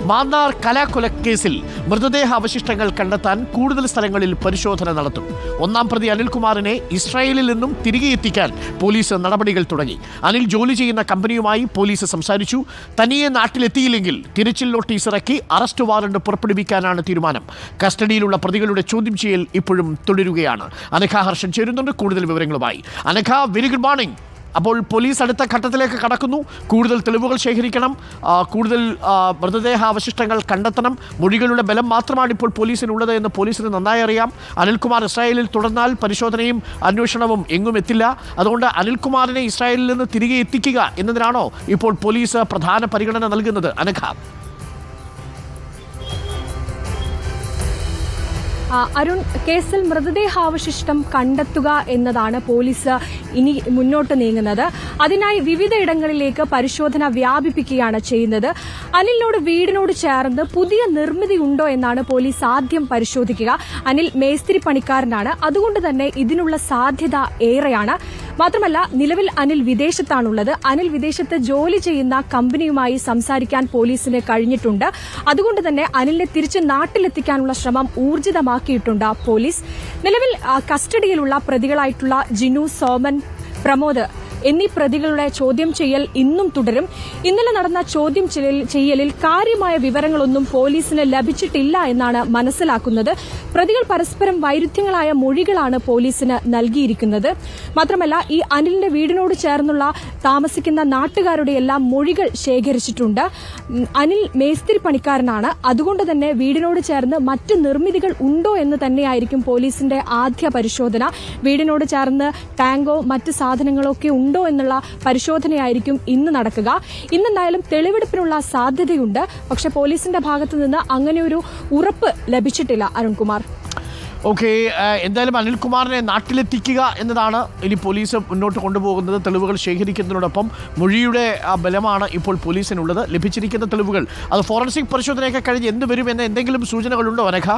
മാന്നാർ കലാകൊലക്കേസിൽ മൃതദേഹ അവശിഷ്ടങ്ങൾ കണ്ടെത്താൻ കൂടുതൽ സ്ഥലങ്ങളിൽ പരിശോധന നടത്തും ഒന്നാം പ്രതി അനിൽകുമാറിനെ ഇസ്രായേലിൽ നിന്നും തിരികെ എത്തിക്കാൻ പോലീസ് നടപടികൾ തുടങ്ങി അനിൽ ജോലി ചെയ്യുന്ന കമ്പനിയുമായി പോലീസ് സംസാരിച്ചു തനിയെ നാട്ടിലെത്തിയില്ലെങ്കിൽ തിരച്ചിൽ നോട്ടീസ് ഇറക്കി അറസ്റ്റ് വാറണ്ട് പുറപ്പെടുവിക്കാനാണ് തീരുമാനം കസ്റ്റഡിയിലുള്ള പ്രതികളുടെ ചോദ്യം ചെയ്യൽ ഇപ്പോഴും തുടരുകയാണ് അനഘ ഹർഷൻ ചേരുന്നുണ്ട് കൂടുതൽ വിവരങ്ങളുമായി അനഘ വെരി ഗുഡ് മോർണിംഗ് അപ്പോൾ പോലീസ് അടുത്ത ഘട്ടത്തിലേക്ക് കടക്കുന്നു കൂടുതൽ തെളിവുകൾ ശേഖരിക്കണം ആ, കൂടുതൽ ആ, മൃതദേഹ അവശിഷ്ടങ്ങൾ കണ്ടെത്തണം മൊഴികളുടെ ബലം മാത്രമാണ് ഇപ്പോൾ പോലീസിനുള്ളത് എന്ന് പോലീസിന് നന്നായി അറിയാം അനിൽകുമാർ ഇസ്രായേലിൽ തുടർന്നാൽ പരിശോധനയും അന്വേഷണവും എങ്ങും എത്തില്ല അതുകൊണ്ട് അനിൽകുമാറിനെ ഇസ്രായേലിൽ നിന്ന് തിരികെ എത്തിക്കുക എന്നതിനാണോ ഇപ്പോൾ പോലീസ് പ്രധാന പരിഗണന നൽകുന്നത് അനഘ ആ, അരുൺ കേസിൽ മൃതദേഹാവശിഷ്ടം കണ്ടെത്തുക എന്നതാണ് പോലീസ് ഇനി മുന്നോട്ട് നീങ്ങുന്നത് അതിനായി വിവിധയിടങ്ങളിലേക്ക് പരിശോധന വ്യാപിപ്പിക്കുകയാണ് ചെയ്യുന്നത് അനിലിനോട് വീടിനോട് ചേർന്ന് പുതിയ നിർമ്മിതി ഉണ്ടോ എന്നാണ് പോലീസ് ആദ്യം പരിശോധിക്കുക അനിൽ മേസ്തിരി പണിക്കാരനാണ് അതുകൊണ്ട് തന്നെ ഇതിനുള്ള സാധ്യത ഏറെയാണ് മാത്രമല്ല നിലവിൽ അനിൽ വിദേശത്താണുള്ളത് അനിൽ വിദേശത്ത് ജോലി ചെയ്യുന്ന കമ്പനിയുമായി സംസാരിക്കാൻ പോലീസിന് കഴിഞ്ഞിട്ടുണ്ട് അതുകൊണ്ട് തന്നെ അനിലിനെ തിരിച്ച് നാട്ടിലെത്തിക്കാനുള്ള ശ്രമം ഊർജിതമാക്കിയിട്ടുണ്ട് പോലീസ് നിലവിൽ ആ, കസ്റ്റഡിയിലുള്ള പ്രതികളായിട്ടുള്ള ജിനു സോമൻ പ്രമോദ് എന്നീ പ്രതികളുടെ ചോദ്യം ചെയ്യൽ ഇന്നും തുടരും ഇന്നലെ നടന്ന ചോദ്യം ചെയ്യൽ- ചെയ്യലിൽ കാര്യമായ വിവരങ്ങളൊന്നും പോലീസിന് ലഭിച്ചിട്ടില്ല എന്നാണ് മനസ്സിലാക്കുന്നത് പ്രതികൾ പരസ്പരം വൈരുദ്ധ്യങ്ങളായ മൊഴികളാണ് പോലീസിന് നൽകിയിരിക്കുന്നത് മാത്രമല്ല ഈ അനിലിന്റെ വീടിനോട് ചേർന്നുള്ള താമസിക്കുന്ന നാട്ടുകാരുടെ എല്ലാം മൊഴികൾ ശേഖരിച്ചിട്ടുണ്ട് ഉം, അനിൽ മേസ്തിരി പണിക്കാരനാണ് അതുകൊണ്ട് തന്നെ വീടിനോട് ചേർന്ന് മറ്റ് നിർമ്മിതികൾ ഉണ്ടോ എന്ന് തന്നെയായിരിക്കും പോലീസിന്റെ ആദ്യ പരിശോധന വീടിനോട് ചേർന്ന് ടാങ്കോ മറ്റ് സാധനങ്ങളോ ഒക്കെ ഉണ്ടോ എന്നുള്ള പരിശോധനയായിരിക്കും ഇന്ന് നടക്കുക ഇന്നെന്തായാലും തെളിവെടുപ്പിനുള്ള സാധ്യതയുണ്ട് പക്ഷെ പോലീസിന്റെ ഭാഗത്തു നിന്ന് അങ്ങനെയൊരു ഉറപ്പ് ലഭിച്ചിട്ടില്ല അരുൺകുമാർ ഓക്കെ എന്തായാലും അനിൽകുമാറിനെ നാട്ടിലെത്തിക്കുക എന്നതാണ് ഇനി പോലീസ് മുന്നോട്ട് കൊണ്ടുപോകുന്നത് തെളിവുകൾ ശേഖരിക്കുന്നതിനോടൊപ്പം മൊഴിയുടെ ആ, ബലമാണ് ഇപ്പോൾ പോലീസിനുള്ളത് ലഭിച്ചിരിക്കുന്ന തെളിവുകൾ അത് ഫോറൻസിക് പരിശോധനയൊക്കെ കഴിഞ്ഞ് എന്ത് വരും എന്ന എന്തെങ്കിലും സൂചനകളുണ്ടോ അനഘ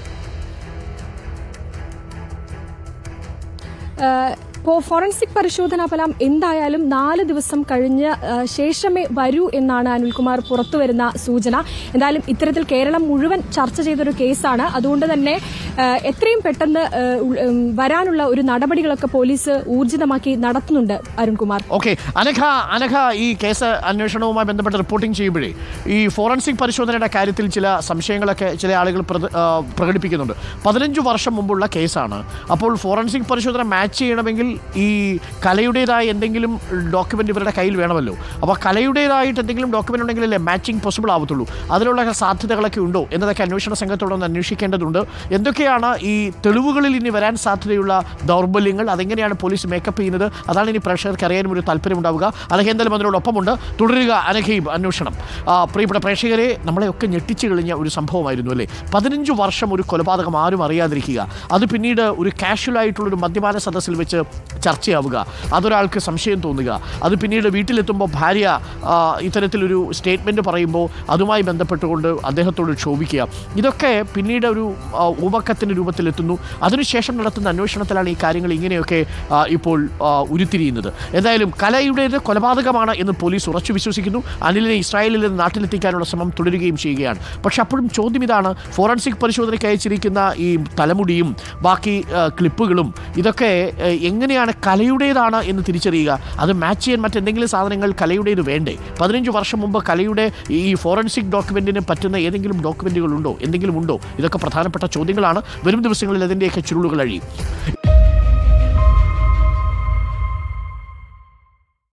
ഏഹ് ഇപ്പോൾ ഫോറൻസിക് പരിശോധനാ ഫലം എന്തായാലും നാല് ദിവസം കഴിഞ്ഞ് ഏഹ് ശേഷമേ വരൂ എന്നാണ് അനിൽകുമാർ പുറത്തുവരുന്ന സൂചന എന്തായാലും ഇത്തരത്തിൽ കേരളം മുഴുവൻ ചർച്ച ചെയ്തൊരു കേസാണ് അതുകൊണ്ട് തന്നെ ഏഹ് എത്രയും പെട്ടെന്ന് ഏഹ് ഉൾ- ഉം വരാനുള്ള ഒരു നടപടികളൊക്കെ പോലീസ് ഊർജിതമാക്കി നടത്തുന്നുണ്ട് അരുൺകുമാർ ഓക്കെ അനഘ അനഘ ഈ കേസ് അന്വേഷണവുമായി ബന്ധപ്പെട്ട് റിപ്പോർട്ടിംഗ് ചെയ്യുമ്പോഴേ ഈ ഫോറൻസിക് പരിശോധനയുടെ കാര്യത്തിൽ ചില സംശയങ്ങളൊക്കെ ചില ആളുകൾ പ്രത- ആ, പ്രകടിപ്പിക്കുന്നുണ്ട് പതിനഞ്ച് വർഷം മുമ്പുള്ള കേസാണ് അപ്പോൾ ഫോറൻസിക് പരിശോധന മാച്ച് ചെയ്യണമെങ്കിൽ ഈ കലയുടേതായ എന്തെങ്കിലും ഡോക്യുമെന്റ് ഇവരുടെ കയ്യിൽ വേണമല്ലോ അപ്പോൾ കലയുടേതായിട്ട് എന്തെങ്കിലും ഡോക്യുമെന്റ് ഉണ്ടെങ്കിലല്ലേ മാച്ചിങ് പോസിബിൾ ആവത്തുള്ളൂ അതിനുള്ള സാധ്യതകളൊക്കെ ഉണ്ടോ എന്നതൊക്കെ അന്വേഷണ സംഘത്തോടൊന്ന് അന്വേഷിക്കേണ്ടതുണ്ട് എന്തൊക്കെയാണ് ഈ തെളിവുകളിൽ ഇനി വരാൻ സാധ്യതയുള്ള ദൗർബല്യങ്ങൾ അതെങ്ങനെയാണ് പോലീസ് മേക്കപ്പ് ചെയ്യുന്നത് അതാണ് ഇനി പ്രേക്ഷകർക്ക് അറിയാനും ഒരു താല്പര്യമുണ്ടാവുക അനഘ എന്തായാലും അതിനോടൊപ്പമുണ്ട് തുടരുക അനഘയും അന്വേഷണം ആ, പ്രിയപ്പെട്ട പ്രേക്ഷകരെ നമ്മളെയൊക്കെ ഞെട്ടിച്ചു കഴിഞ്ഞ ഒരു സംഭവമായിരുന്നു അല്ലേ പതിനഞ്ച് വർഷം ഒരു കൊലപാതകം ആരും അറിയാതിരിക്കുക അത് പിന്നീട് ഒരു കാഷ്വൽ ആയിട്ടുള്ളൊരു മദ്യപാന സദസ്സിൽ വെച്ച് ചർച്ചയാവുക അതൊരാൾക്ക് സംശയം തോന്നുക അത് പിന്നീട് വീട്ടിലെത്തുമ്പോൾ ഭാര്യ ആ, ഇത്തരത്തിലൊരു സ്റ്റേറ്റ്മെൻറ്റ് പറയുമ്പോൾ അതുമായി ബന്ധപ്പെട്ടുകൊണ്ട് അദ്ദേഹത്തോട് ക്ഷോഭിക്കുക ഇതൊക്കെ പിന്നീട് ഒരു ആ, ഉപക്കത്തിൻ്റെ രൂപത്തിലെത്തുന്നു അതിനുശേഷം നടത്തുന്ന അന്വേഷണത്തിലാണ് ഈ കാര്യങ്ങൾ ഇങ്ങനെയൊക്കെ ആ, ഇപ്പോൾ ആ, ഉരുത്തിരിയുന്നത് എന്തായാലും കലയുടേത് കൊലപാതകമാണ് എന്ന് പോലീസ് ഉറച്ചു വിശ്വസിക്കുന്നു അനിലിനെ ഇസ്രായേലിൽ നിന്ന് നാട്ടിലെത്തിക്കാനുള്ള ശ്രമം തുടരുകയും ചെയ്യുകയാണ് പക്ഷെ അപ്പോഴും ചോദ്യം ഇതാണ് ഫോറൻസിക് പരിശോധനയ്ക്ക് അയച്ചിരിക്കുന്ന ഈ തലമുടിയും ബാക്കി ആ, ക്ലിപ്പുകളും ഇതൊക്കെ ആ, എങ്ങനെയാണ് കലയുടേതാണ് എന്ന് തിരിച്ചറിയുക അത് മാച്ച് ചെയ്യാൻ മറ്റെന്തെങ്കിലും സാധനങ്ങൾ കലയുടേത് വേണ്ടേ പതിനഞ്ച് വർഷം മുമ്പ് കലയുടെ ഈ ഫോറൻസിക് ഡോക്യുമെന്റിന് പറ്റുന്ന ഏതെങ്കിലും ഡോക്യുമെന്റുകൾ ഉണ്ടോ എന്തെങ്കിലും ഉണ്ടോ ഇതൊക്കെ പ്രധാനപ്പെട്ട ചോദ്യങ്ങളാണ് വരും ദിവസങ്ങളിൽ അതിൻ്റെയൊക്കെ ചുരുളുകൾ അഴിയും